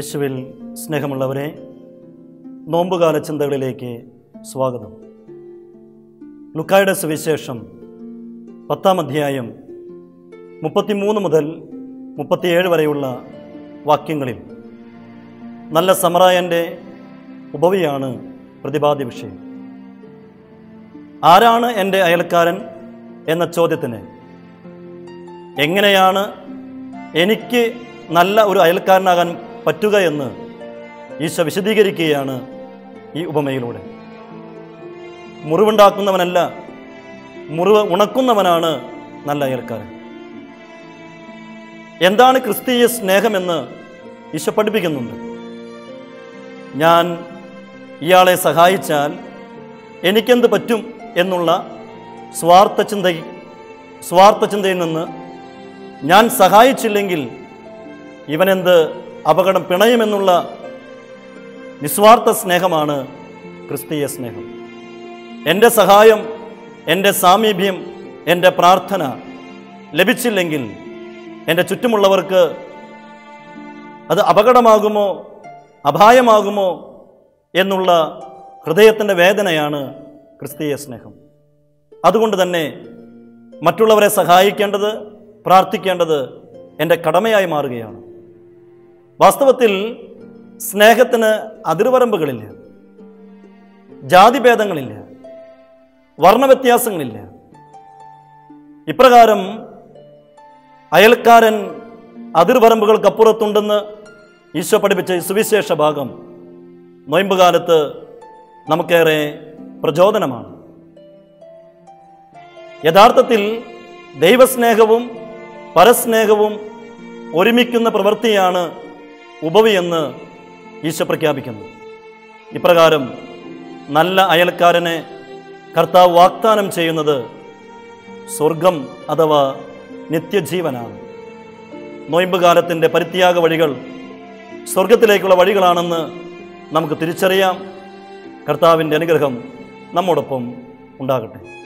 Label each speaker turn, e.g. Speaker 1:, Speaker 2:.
Speaker 1: യേശുവിൽ സ്നേഹമുള്ളവരെ നോമ്പുകാല ചിന്തകളിലേക്ക് സ്വാഗതം ലുക്കായുടെ സുവിശേഷം പത്താം അധ്യായം മുപ്പത്തിമൂന്ന് മുതൽ മുപ്പത്തിയേഴ് വരെയുള്ള വാക്യങ്ങളിൽ നല്ല സമറായൻ്റെ ഉപവിയാണ് പ്രതിപാദ്യ വിഷയം ആരാണ് എൻ്റെ അയൽക്കാരൻ എന്ന ചോദ്യത്തിന് എങ്ങനെയാണ് എനിക്ക് നല്ല ഒരു അയൽക്കാരനാകാൻ പറ്റുക എന്ന് ഈശോ വിശദീകരിക്കുകയാണ് ഈ ഉപമയിലൂടെ മുറിവുണ്ടാക്കുന്നവനല്ല മുറിവ് ഉണക്കുന്നവനാണ് നല്ല അയൽക്കാരൻ എന്താണ് ക്രിസ്തീയ സ്നേഹമെന്ന് ഈശോ പഠിപ്പിക്കുന്നുണ്ട് ഞാൻ ഇയാളെ സഹായിച്ചാൽ എനിക്കെന്ത് പറ്റും എന്നുള്ള സ്വാർത്ഥ ചിന്ത സ്വാർത്ഥ ചിന്തയിൽ നിന്ന് ഞാൻ സഹായിച്ചില്ലെങ്കിൽ ഇവനെന്ത് അപകടം പിണയുമെന്നുള്ള നിസ്വാർത്ഥ സ്നേഹമാണ് ക്രിസ്തീയ സ്നേഹം എൻ്റെ സഹായം എൻ്റെ സാമീപ്യം എൻ്റെ പ്രാർത്ഥന ലഭിച്ചില്ലെങ്കിൽ എൻ്റെ ചുറ്റുമുള്ളവർക്ക് അത് അപകടമാകുമോ അപായമാകുമോ എന്നുള്ള ഹൃദയത്തിൻ്റെ വേദനയാണ് ക്രിസ്തീയ സ്നേഹം അതുകൊണ്ട് തന്നെ മറ്റുള്ളവരെ സഹായിക്കേണ്ടത് പ്രാർത്ഥിക്കേണ്ടത് എൻ്റെ കടമയായി മാറുകയാണ് വാസ്തവത്തിൽ സ്നേഹത്തിന് അതിർവരമ്പുകളില്ല ജാതിഭേദങ്ങളില്ല വർണ്ണവ്യത്യാസങ്ങളില്ല ഇപ്രകാരം അയൽക്കാരൻ അതിർവരമ്പുകൾക്കപ്പുറത്തുണ്ടെന്ന് ഈശോ പഠിപ്പിച്ച ഈ സുവിശേഷ ഭാഗം നൊയമ്പുകാലത്ത് നമുക്കേറെ പ്രചോദനമാണ് യഥാർത്ഥത്തിൽ ദൈവസ്നേഹവും പരസ്നേഹവും ഒരുമിക്കുന്ന പ്രവൃത്തിയാണ് ഉപവിയെന്ന് ഈശോ പ്രഖ്യാപിക്കുന്നു ഇപ്രകാരം നല്ല അയൽക്കാരനെ കർത്താവ് വാഗ്ദാനം ചെയ്യുന്നത് സ്വർഗം അഥവാ നിത്യജീവനാണ് നൊയമ്പുകാലത്തിൻ്റെ പരിത്യാഗ വഴികൾ സ്വർഗത്തിലേക്കുള്ള വഴികളാണെന്ന് നമുക്ക് തിരിച്ചറിയാം കർത്താവിൻ്റെ അനുഗ്രഹം നമ്മോടൊപ്പം ഉണ്ടാകട്ടെ